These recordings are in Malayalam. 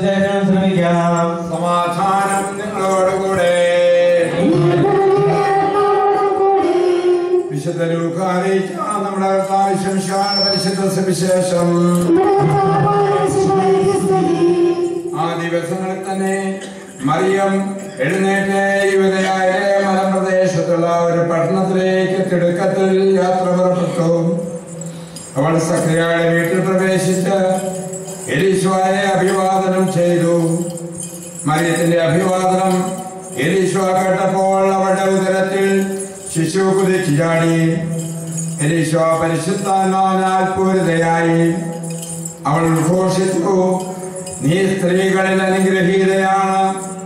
സുവിശേഷം ശ്രമിക്കാം സമാധാനം നിങ്ങളോടുകൂടെ വിശുദ്ധ ലൂക്കാറിയിച്ച നമ്മുടെ ആവശ്യം പരിശുദ്ധ സുവിശേഷം ആ ദിവസങ്ങളിൽ തന്നെ മറിയം എഴുന്നേറ്റ് യുവതയായ മലപ്രദേശത്തുള്ള ഒരു പട്ടണത്തിലേക്ക് തിടുക്കത്തിൽ യാത്ര പുറപ്പെട്ടു അവൾ സക്രിയയുടെ വീട്ടിൽ പ്രവേശിച്ച് എലീശോയെ അഭിവാദനം ചെയ്തു മറിയത്തിന്റെ അഭിവാദനം എലീശോ കേട്ടപ്പോൾ അവളുടെ ഉദരത്തിൽ ശിശു കുതിച്ചു ചാടി എലീശോ പരിശുദ്ധാത്മാവിനാൽ പൂരിതയായി അവൾ ഉദ്ഘോഷിച്ചു നീ സ്ത്രീകളിൽ അനുഗ്രഹീതയാണ്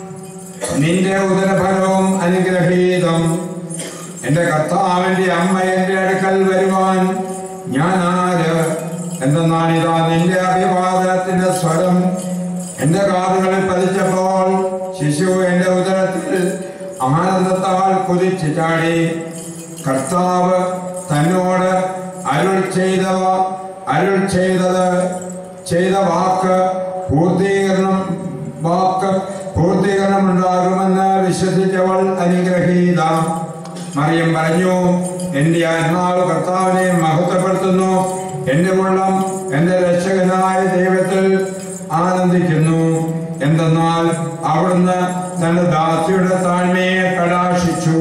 നിന്റെ ഉദരഫലവും അനുഗ്രഹീതം എന്റെ കർത്താവിന്റെ അമ്മ എന്റെ അടുക്കൽ വരുവാൻ ഞാൻ ആര് എന്തെന്നാൽ ഇതാ നിന്റെ അഭിവാദനത്തിന്റെ സ്വരം എന്റെ കാതുകളിൽ പതിച്ചപ്പോൾ ശിശു എന്റെ ഉദരത്തിൽ ആനന്ദത്താൽ കുതിച്ചു ചാടി കർത്താവ് തന്നോട് അരുൾ ചെയ്തവ അരുൾ ചെയ്തത് ചെയ്ത വാക്ക് പൂർത്തീകരണം വാക്ക് പൂർത്തീകരണം ഉണ്ടാകുമെന്ന് വിശ്വസിച്ചവൾ അനുഗ്രഹീത മറിയം പറഞ്ഞു എന്റെ ആത്മാവ് കർത്താവിനെ മഹത്വപ്പെടുത്തുന്നു എന്റെ ഉള്ളം എന്റെ രക്ഷകനായ ദൈവത്തിൽ ആനന്ദിക്കുന്നു എന്തെന്നാൽ അവിടുന്ന് തന്റെ ദാസിയുടെ താഴ്മയെ കടാക്ഷിച്ചു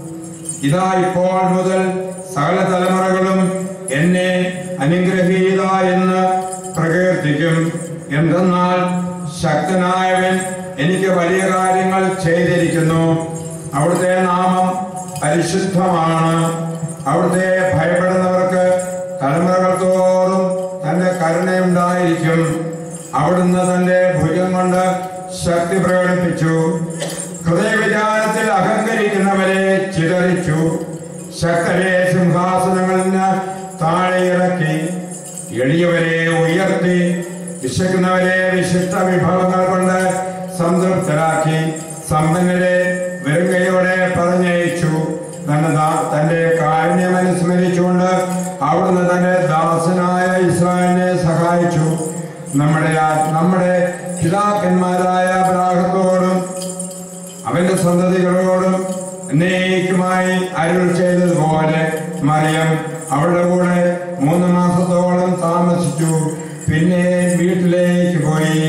ഇതാ ഇപ്പോൾ മുതൽ സകല തലമുറകളും എന്നെ അനുഗ്രഹീത എന്ന് പ്രകീർത്തിക്കും എന്തെന്നാൽ ശക്തനായവൻ എനിക്ക് വലിയ കാര്യങ്ങൾ ചെയ്തിരിക്കുന്നു അവിടുത്തെ നാമം പരിശുദ്ധമാണ് അവിടുത്തെ ഭയപ്പെടുന്നവർക്ക് തലമുറകൾ തോറും തന്റെ കരുണയുണ്ടായിരിക്കും അവിടുന്ന് തന്റെ ഭുജം കൊണ്ട് ശക്തി പ്രകടിപ്പിച്ചു ഹൃദയവിചാരത്തിൽ അഹങ്കരിക്കുന്നവരെ ചിതറിച്ചു ശക്തരെ സിംഹാസനങ്ങളിൽ നിന്ന് താഴെ ഇറക്കി എളിയവരെ ഉയർത്തി വിശക്കുന്നവരെ വിശിഷ്ട വിഭവങ്ങൾ കൊണ്ട് സംതൃപ്തരാക്കി സമ്പന്നരെ വെറുങ്കയോടെ പറഞ്ഞയച്ചു തന്റെ ദാ- തന്റെ കാരുണ്യം അനുസ്മരിച്ചുകൊണ്ട് അവിടുന്ന് തന്റെ ദാസനായ ഇസ്രായേലിനെ സഹായിച്ചു നമ്മുടെ ആ- നമ്മുടെ പിതാക്കന്മാരായ അബ്രാഹത്തോടും അവന്റെ സന്തതികളോടും എന്നേക്കുമായി അരുൾ ചെയ്തതുപോലെ മറിയം അവളുടെ കൂടെ മൂന്ന് മാസത്തോളം താമസിച്ചു പിന്നെ വീട്ടിലേക്ക് പോയി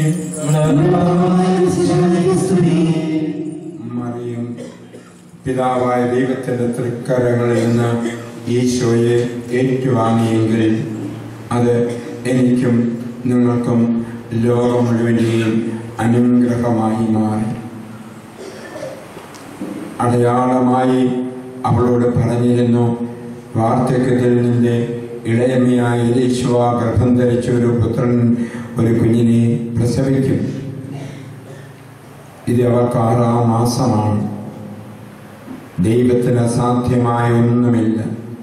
മറിയം പിതാവായ ദൈവത്തിന്റെ തൃക്കരങ്ങളിൽ നിന്ന് ഈശോയെ ഏറ്റുവാങ്ങിയെങ്കിൽ അത് എനിക്കും നിങ്ങൾക്കും ലോകം മുഴുവനെയും അനുഗ്രഹമായി മാറി അടയാളമായി അവളോട് പറഞ്ഞിരുന്നു വാർദ്ധക്യത്തിൽ നിന്റെ ഇളയമ്മയായ ഈശോ ഗർഭം ധരിച്ച ഒരു പുത്രൻ ഒരു കുഞ്ഞിനെ പ്രസവിക്കും ഇത് അവർക്ക് ആറാം മാസമാണ് ദൈവത്തിന് അസാധ്യമായ ഒന്നുമില്ല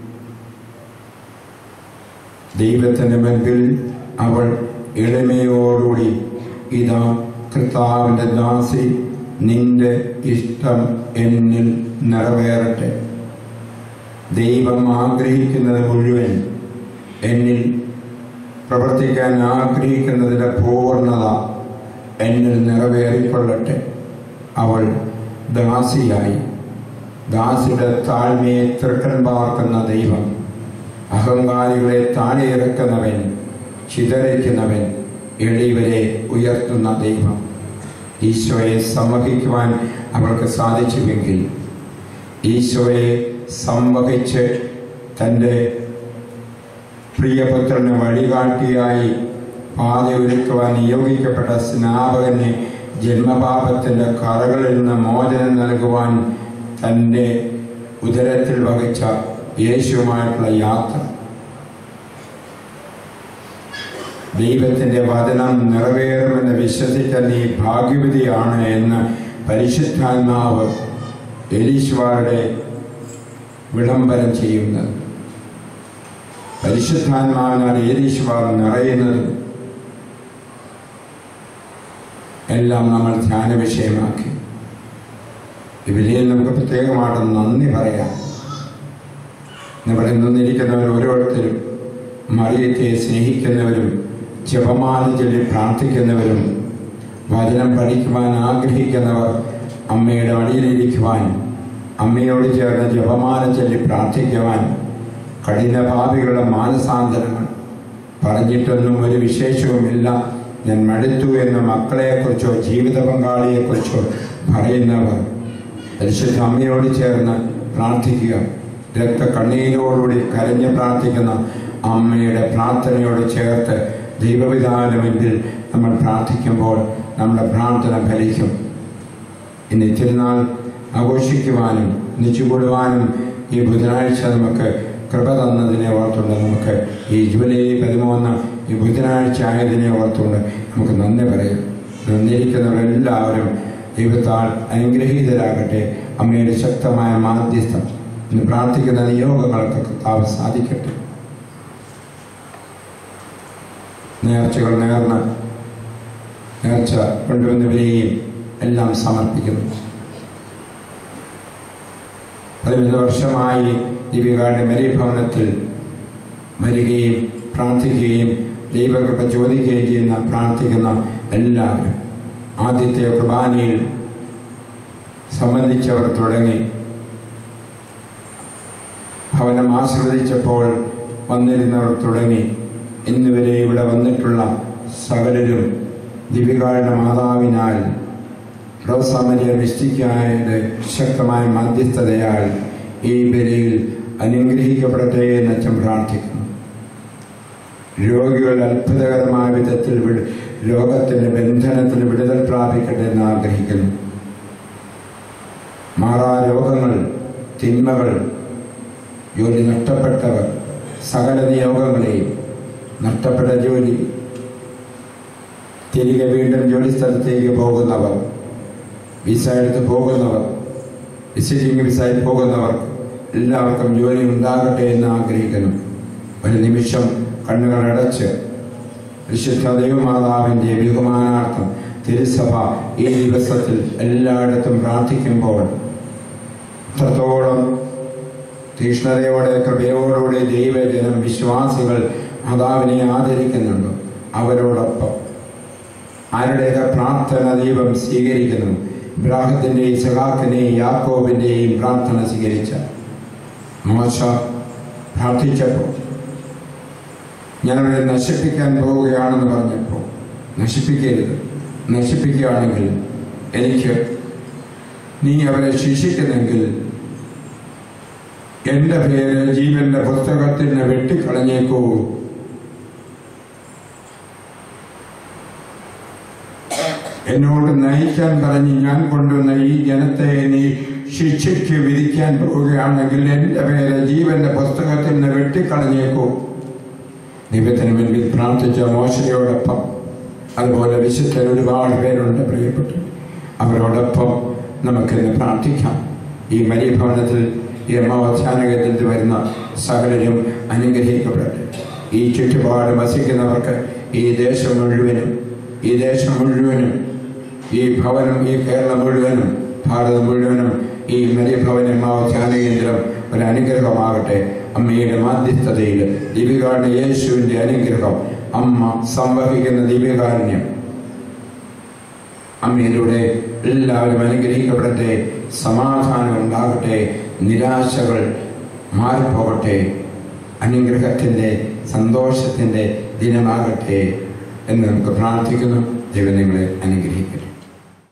ദൈവത്തിന്റെ മുൻപിൽ അവൾ എളിമയോടുകൂടി ഇതാ കർത്താവിന്റെ ദാസി നിന്റെ ഇഷ്ടം എന്നിൽ നിറവേറട്ടെ ദൈവം ആഗ്രഹിക്കുന്നത് മുഴുവൻ എന്നിൽ പ്രവർത്തിക്കാൻ ആഗ്രഹിക്കുന്നതിന്റെ പൂർണ്ണത എന്നിൽ നിറവേറിക്കൊള്ളട്ടെ അവൾ ദാസിയായി ദാസിയുടെ താഴ്മയെ തൃക്കൺ പാർക്കുന്ന ദൈവം അഹങ്കാരികളെ താഴെ ഇറക്കുന്നവൻ ചിതറിക്കുന്നവൻ എളിയവരെ ഉയർത്തുന്ന ദൈവം ഈശോയെ സംവഹിക്കുവാൻ അവൾക്ക് സാധിച്ചുവെങ്കിൽ ഈശോയെ സംവഹിച്ച് തൻ്റെ പ്രിയപുത്രന് വഴികാട്ടിയായി പാതയൊരുക്കുവാൻ നിയോഗിക്കപ്പെട്ട സ്നാപകന് ജന്മപാപത്തിന്റെ കറകളിൽ നിന്ന് മോചനം നൽകുവാൻ തൻ്റെ ഉദരത്തിൽ വഹിച്ച യേശുവുമായിട്ടുള്ള യാത്ര ദൈവത്തിന്റെ വചനം നിറവേറുമെന്ന് വിശ്വസിച്ച നീ ഭാഗ്യവതിയാണ് എന്ന് പരിശുദ്ധാത്മാവ് എലീശ്വരുടെ വിളംബരം ചെയ്യുന്നത് പരിശുദ്ധാത്മാവിനാൽ ഏലീശ്വർ നിറയുന്നതും എല്ലാം നമ്മൾ ധ്യാന വിഷയമാക്കി ഇവരെയും നമുക്ക് പ്രത്യേകമായിട്ട് നന്ദി പറയാം ഇവിടെ നിന്നിരിക്കുന്നവർ ഓരോരുത്തരും മറിയത്തെ സ്നേഹിക്കുന്നവരും ജപമാല ചൊല്ലി പ്രാർത്ഥിക്കുന്നവരും വചനം പഠിക്കുവാൻ ആഗ്രഹിക്കുന്നവർ അമ്മയുടെ മടിയിലിരിക്കുവാൻ അമ്മയോട് ചേർന്ന് ജപമാല ചൊല്ലി പ്രാർത്ഥിക്കുവാൻ കഠിന ഭാവികളുടെ മാനസാന്തരങ്ങൾ പറഞ്ഞിട്ടൊന്നും ഒരു വിശേഷവുമില്ല ഞാൻ മടുത്തു എന്ന് മക്കളെക്കുറിച്ചോ ജീവിത പങ്കാളിയെക്കുറിച്ചോ പറയുന്നവർ പരിശുദ്ധ അമ്മയോട് ചേർന്ന് പ്രാർത്ഥിക്കുക രക്ത കണ്ണീരോടുകൂടി കരഞ്ഞ് പ്രാർത്ഥിക്കുന്ന അമ്മയുടെ പ്രാർത്ഥനയോട് ചേർത്ത് ദൈവവിധാന മുൻപിൽ നമ്മൾ പ്രാർത്ഥിക്കുമ്പോൾ നമ്മുടെ പ്രാർത്ഥന ഫലിക്കും ഇന്ന് തിരുനാൾ ആഘോഷിക്കുവാനും നിച്ചുകൂടുവാനും ഈ ബുധനാഴ്ച നമുക്ക് കൃപ തന്നതിനെ ഓർത്തുകൊണ്ട് നമുക്ക് ഈ ജൂലൈ പതിമൂന്ന് ഈ ബുധനാഴ്ച ആയതിനെ ഓർത്തുകൊണ്ട് നമുക്ക് നന്ദി പറയാം നന്ദിരിക്കുന്നവരെല്ലാവരും ദൈവത്താൽ അനുഗ്രഹീതരാകട്ടെ അമ്മയുടെ ശക്തമായ മാധ്യസ്ഥം ഇന്ന് പ്രാർത്ഥിക്കുന്ന നിയോഗങ്ങൾക്ക് കർത്താവ് സാധിക്കട്ടെ നേർച്ചകൾ നേർന്ന് നേർച്ച കൊണ്ടുവന്നവരെയും എല്ലാം സമർപ്പിക്കുന്നു പതിനൊന്ന് വർഷമായി ദീപികയുടെ മരീഭവനത്തിൽ വരികയും പ്രാർത്ഥിക്കുകയും ദൈവകൃപ ചോദിക്കുകയും ചെയ്യുന്ന പ്രാർത്ഥിക്കുന്ന എല്ലാവരും ആദ്യത്തെ കുർബാനയിൽ സംബന്ധിച്ചവർ തുടങ്ങി ഭവനം ആശീർവദിച്ചപ്പോൾ വന്നിരുന്നവർ തുടങ്ങി ഇന്നുവരെ ഇവിടെ വന്നിട്ടുള്ള സകലരും ദീപികയുടെ മാതാവിനാൽ റോസാമരിയ മിസ്റ്റിക്കായുടെ ശക്തമായ മധ്യസ്ഥതയാൽ ഈ ബലിയിൽ അനുഗ്രഹിക്കപ്പെടട്ടെ എന്ന് അച്ഛൻ പ്രാർത്ഥിക്കുന്നു രോഗികൾ അത്ഭുതകരമായ വിധത്തിൽ വിട- രോഗത്തിന്റെ ബന്ധനത്തിന് വിടുതൽ പ്രാപിക്കട്ടെ എന്ന് ആഗ്രഹിക്കുന്നു മാറാ രോഗങ്ങൾ തിന്മകൾ ജോലി നഷ്ടപ്പെട്ടവർ സകല നിയോഗങ്ങളെയും നഷ്ടപ്പെട്ട ജോലി തിരികെ വീണ്ടും ജോലി സ്ഥലത്തേക്ക് പോകുന്നവർ വിസ എടുത്ത് പോകുന്നവർ വിസിറ്റിംഗ് വിസയിൽ പോകുന്നവർ എല്ലാവർക്കും ജോലി ഉണ്ടാകട്ടെ എന്ന് ആഗ്രഹിക്കുന്നു ഒരു നിമിഷം കണ്ണുകൾ അടച്ച് വിശുദ്ധ ദൈവമാതാവിൻ്റെ ബഹുമാനാർത്ഥം തിരുസഭ ഈ ദിവസത്തിൽ എല്ലായിടത്തും പ്രാർത്ഥിക്കുമ്പോൾ അത്രത്തോളം തീക്ഷ്ണതയോടെ കൃപയോടുകൂടി ദൈവജനം വിശ്വാസികൾ മാതാവിനെ ആദരിക്കുന്നുണ്ട് അവരോടൊപ്പം ആരുടെയൊക്കെ പ്രാർത്ഥന ദൈവം സ്വീകരിക്കുന്നു ഇബ്രാഹത്തിൻ്റെയും സഹാക്കിൻ്റെയും യാക്കോബിൻ്റെയും പ്രാർത്ഥന സ്വീകരിച്ച മോശ പ്രാർത്ഥിച്ചപ്പോൾ ഞാനവരെ നശിപ്പിക്കാൻ പോവുകയാണെന്ന് പറഞ്ഞപ്പോൾ നശിപ്പിക്കരുത് നശിപ്പിക്കുകയാണെങ്കിൽ എനിക്ക് നീ അവരെ ശിക്ഷിക്കുന്നെങ്കിൽ എന്റെ പേര് ജീവന്റെ പുസ്തകത്തിൽ നിന്ന് വെട്ടിക്കളഞ്ഞേക്കൂ എന്നോട് നയിക്കാൻ പറഞ്ഞ് ഞാൻ കൊണ്ടുവന്ന ഈ ജനത്തെ നീ ശിക്ഷയ്ക്ക് വിധിക്കാൻ പോവുകയാണെങ്കിൽ എന്റെ പേര് ജീവന്റെ പുസ്തകത്തിൽ നിന്ന് വെട്ടിക്കളഞ്ഞേക്കൂ ദൈവത്തിന് മുൻപിൽ പ്രാർത്ഥിച്ച മോശയോടൊപ്പം അതുപോലെ വിശുദ്ധർ ഒരുപാട് പേരുണ്ട് പ്രിയപ്പെട്ടു അവരോടൊപ്പം നമുക്കിന്ന് പ്രാർത്ഥിക്കാം ഈ മരീഭവനത്തിൽ ഈ അമ്മാവധ്യാനകത്തിൽ വരുന്ന സകലരും അനുഗ്രഹിക്കപ്പെടട്ടെ ഈ ചുറ്റുപാട് വസിക്കുന്നവർക്ക് ഈ ദേശം മുഴുവനും ഈ ദേശം മുഴുവനും ഈ ഭവനം ഈ കേരളം മുഴുവനും ഭാരതം മുഴുവനും ഈ മരിഭവൻ അമ്മാവധ്യാന കേന്ദ്രം ഒരു അനുഗ്രഹമാകട്ടെ അമ്മയുടെ മാധ്യസ്ഥതയിൽ ദീപികാരുടെ യേശുവിന്റെ അനുഗ്രഹം അമ്മ സംവഹിക്കുന്ന ദീപികാരുണ്യം അമ്മയിലൂടെ എല്ലാവരും അനുഗ്രഹിക്കപ്പെടട്ടെ സമാധാനം ഉണ്ടാകട്ടെ നിരാശകൾ മാറിപ്പോകട്ടെ അനുഗ്രഹത്തിൻ്റെ സന്തോഷത്തിൻ്റെ ദിനമാകട്ടെ എന്ന് നമുക്ക് പ്രാർത്ഥിക്കുന്നു ദൈവം നിങ്ങളെ അനുഗ്രഹിക്കട്ടെ